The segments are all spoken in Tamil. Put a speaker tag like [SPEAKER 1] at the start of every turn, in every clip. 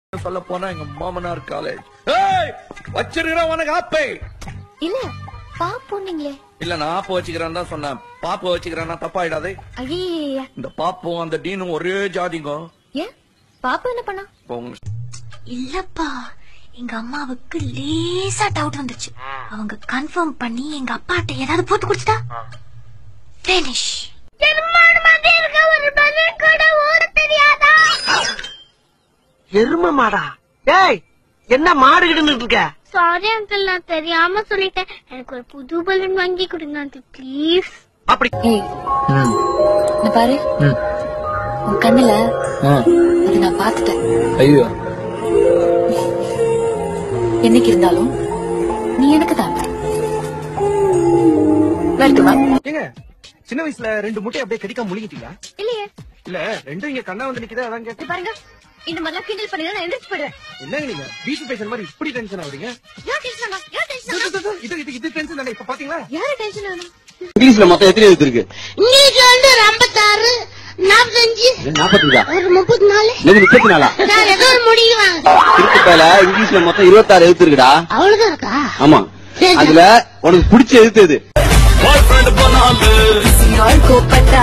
[SPEAKER 1] சொல்ல போனா எங்க மாமனார் காலேஜ் ஏய் வச்சிருக்கிறேன் உனக்கு ஆப்பை
[SPEAKER 2] இல்ல பாப்போன்னீங்களே
[SPEAKER 1] இல்ல நான் ஆப்ப வச்சுக்கிறேன் தான் சொன்னேன் பாப்ப வச்சுக்கிறேன்னா தப்பாயிடாதே
[SPEAKER 2] ஐய
[SPEAKER 1] இந்த பாப்பும் அந்த டீனும் ஒரே ஜாதிங்க
[SPEAKER 2] ஏன் பாப்பா என்ன பண்ணா
[SPEAKER 1] உங்க
[SPEAKER 3] இல்லப்பா எங்க அம்மாவுக்கு லேசா டவுட் வந்துச்சு அவங்க கன்ஃபார்ம் பண்ணி எங்க அப்பாட்ட ஏதாவது போட்டு குடிச்சிட்டா பினிஷ்
[SPEAKER 4] எரும மாடா ஏய் என்ன மாடு கிட்டு இருக்க
[SPEAKER 5] சாரி அங்கிள் நான் தெரியாம சொல்லிட்டேன் எனக்கு ஒரு புது பலூன் வாங்கி கொடுங்க அங்கிள் ப்ளீஸ்
[SPEAKER 4] அப்படி
[SPEAKER 2] ஏய் இந்த பாரு உன் கண்ணுல அது நான் பாத்துட்டேன்
[SPEAKER 1] ஐயோ
[SPEAKER 2] என்னைக்கு இருந்தாலும் நீ எனக்கு தான் வரட்டுமா
[SPEAKER 6] ஏங்க சின்ன வயசுல ரெண்டு முட்டை அப்படியே கடிக்காம முழுங்கிட்டீங்களா
[SPEAKER 2] இல்லையே
[SPEAKER 6] இல்ல ரெண்டும் இங்க கண்ணா வந்து நிக்குது அதான் கேட்டேன்
[SPEAKER 2] பாருங்க இந்த மாதிரிலாம் கிண்டல் பண்ணி நான் எந்திரிச்சு போயிடுறேன்
[SPEAKER 6] என்னங்க நீங்க பீச் பேஷன் மாதிரி இப்படி டென்ஷன் ஆகுறீங்க
[SPEAKER 2] யார் டென்ஷன் ஆனா யார் டென்ஷன்
[SPEAKER 6] இது, இது, இது, இது இது டென்ஷன் தானே இப்ப பாத்தீங்களா
[SPEAKER 2] யாரு டென்ஷன் ஆனா
[SPEAKER 7] இங்கிலீஷ்ல மொத்தம் எத்தனை எழுத்து இருக்கு
[SPEAKER 5] இன்னைக்கு வந்து ஒரு ஐம்பத்தாறு நாற்பத்தஞ்சு
[SPEAKER 7] நாற்பத்தஞ்சா
[SPEAKER 5] ஒரு முப்பத்தி நாலு
[SPEAKER 7] நூறு முப்பத்தி நாலா
[SPEAKER 5] நான் ஏதோ ஒரு முடிவாங்க
[SPEAKER 7] இருக்கு பேல இங்கிலீஷ்ல மொத்தம் இருபத்தாறு எழுத்து இருக்குடா
[SPEAKER 5] அவ்வளவுதான் இருக்கா
[SPEAKER 7] ஆமா அதுல உனக்கு பிடிச்ச எழுத்து எது
[SPEAKER 2] को पता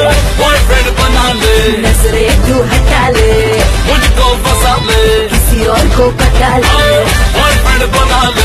[SPEAKER 2] नजरे क्यों हटा ले किसी और को पता ले